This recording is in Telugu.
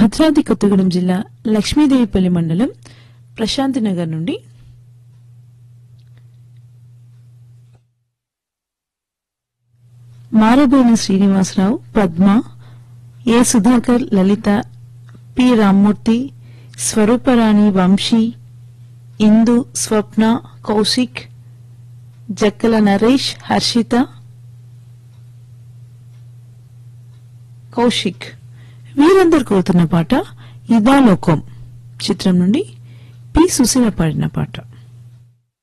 భద్రాద్రి కొత్తగూడెం జిల్లా లక్ష్మీదేవిపల్లి మండలం ప్రశాంతి నగర్ నుండి మారబోయిన శ్రీనివాసరావు పద్మ ఏ సుధాకర్ లలిత పి రామ్మూర్తి స్వరూపరాణి వంశీ ఇందు స్వప్న కౌశిక్ జక్కల నరేష్ హర్షిత కౌశిక్ వీరందరు కోరుతున్న పాట ఇదాలోకం చిత్రం నుండి పి సుశీల పాడిన పాట